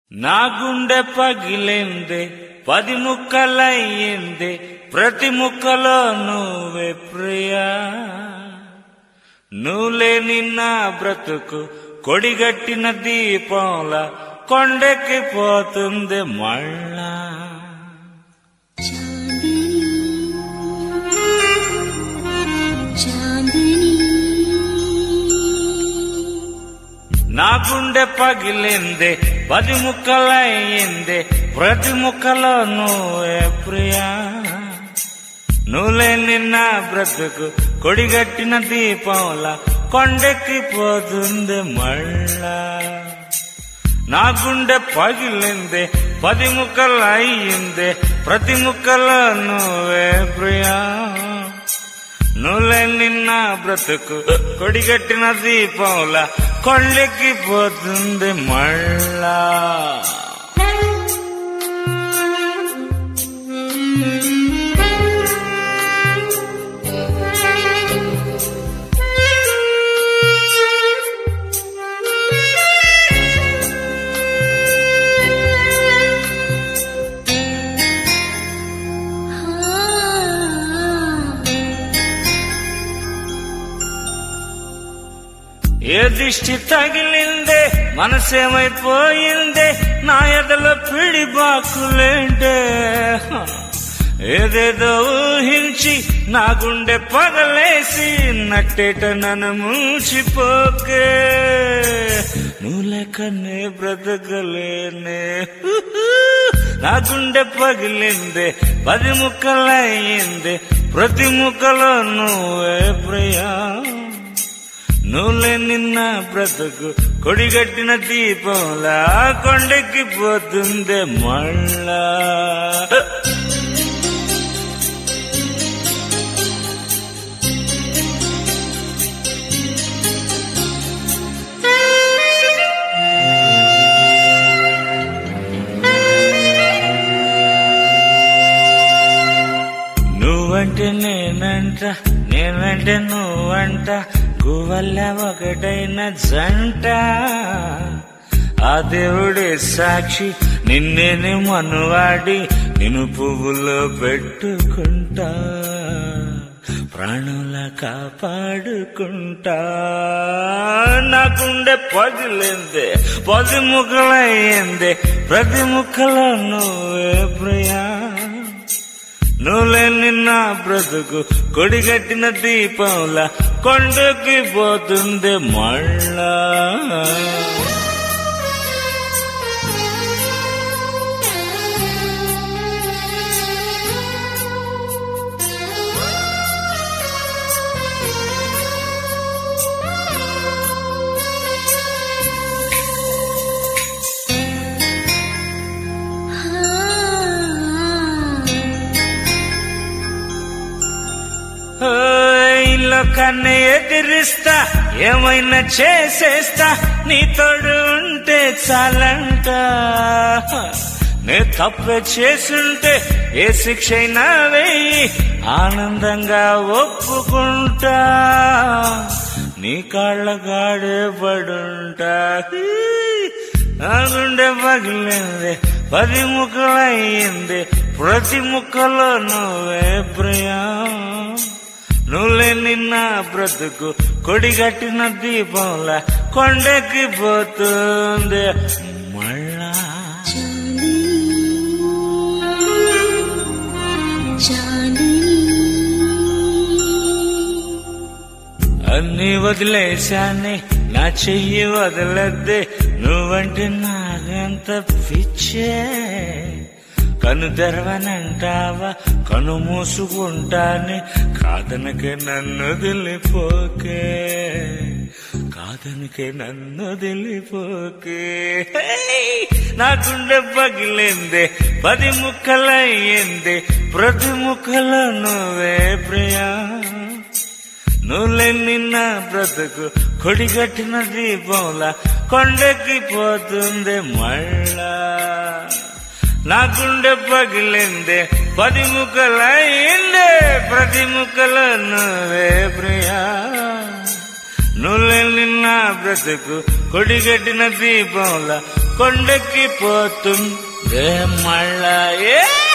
నా గుండె పగిలింది పది ముక్కలయ్యింది ప్రతి ముక్కలో నువ్వే ప్రియా నువ్వులేని నా బ్రతుకు కొడిగట్టిన దీపంలా కొండెక్కిపోతుంది మళ్ళా నా గుండె పగిలింది పది ముక్కలయ్యింది ప్రతి ముక్కలో నువ్వే ప్రియా నువ్వులేని నా బ్రతుకు కొడిగట్టిన దీపంలా కొండెక్కిపోతుంది మళ్ళా నా గుండె పగిలింది పది ముక్కలు అయ్యింది ప్రతి ముక్కలో నువ్వే ప్రియా నువ్వులేని నా బ్రతుకు కొడిగట్టిన దీపంలా కొండెక్కిపోతుంది మళ్ళా ఏ దిష్టి తగిలిందే మనసేమైపోయిందే నా ఎదల పిడి బాకులేంటే ఏదేదో ఊహించి నా గుండె పగలేసి నట్టేట నన్ను మూచిపోకే నువ్వు లెక్కనే బ్రతకలేనే నా గుండె పగిలిందే పది ముక్కలయ్యింది ప్రతి ముక్కలో నువ్వే ప్రియా నువ్వులే నిన్న బ్రతుకు కొడిగట్టిన దీపంలా కొండెక్కి పోతుంది మళ్ళా నువ్వంటే నేనంట నేనంటే నువ్వంట గువల్ల ఒకటైన జంట ఆ దేవుడే సాక్షి నిన్నేని మనువాడి నిన్ను పువ్వులో పెట్టుకుంటా ప్రాణుల కాపాడుకుంటా నా గుండె పగిలింది పది ముక్కలయ్యింది ప్రతి ముక్కలో నువ్వే ప్రియా నువ్వులేని నా బ్రతుకు కొడిగట్టిన దీపంలా కొండకి పోతుంది మళ్ళా లోకాన్ని ఎదిరిస్తా ఏమైనా చేసేస్తా నీ తోడు ఉంటే చాలంట నే తప్పే చేసుంటే ఏ శిక్ష అయినా వేయి ఆనందంగా ఒప్పుకుంటా నీ కాళ్ళ గాడే పడుంటా నా గుండె పగిలింది పది ముక్కలయ్యింది ప్రతి ముక్కలో నువ్వే ప్రియా నువ్వులే నిన్న బ్రతుకు కొడిగట్టిన దీపంలా కొండకి పోతుంది మళ్ళా అన్ని వదిలేశానే నా చెయ్యి వదలద్దే నువ్వంటే నాకంత పిచ్చే కను తెరవనంటావా కను మూసుకుంటానే కాదనకే నన్ను వదిలిపోకే కాదనకే నన్ను వదిలిపోకే నా గుండె పగిలింది పది ముక్కలయ్యింది ప్రతి ముక్కలో నువ్వే ప్రియా నువ్వులేని నా బ్రతుకు కొడిగట్టిన దీపంలా కొండెక్కి పోతుంది మళ్ళా నా గుండె పగిలిందే పది ముక్కలయ్యిందే ప్రతి ముక్కలో నువ్వే ప్రియా నువ్వులేని నా బ్రతుకు కొడిగట్టిన దీపంలా కొండెక్కి పోతుందే మళ్ళా ఏ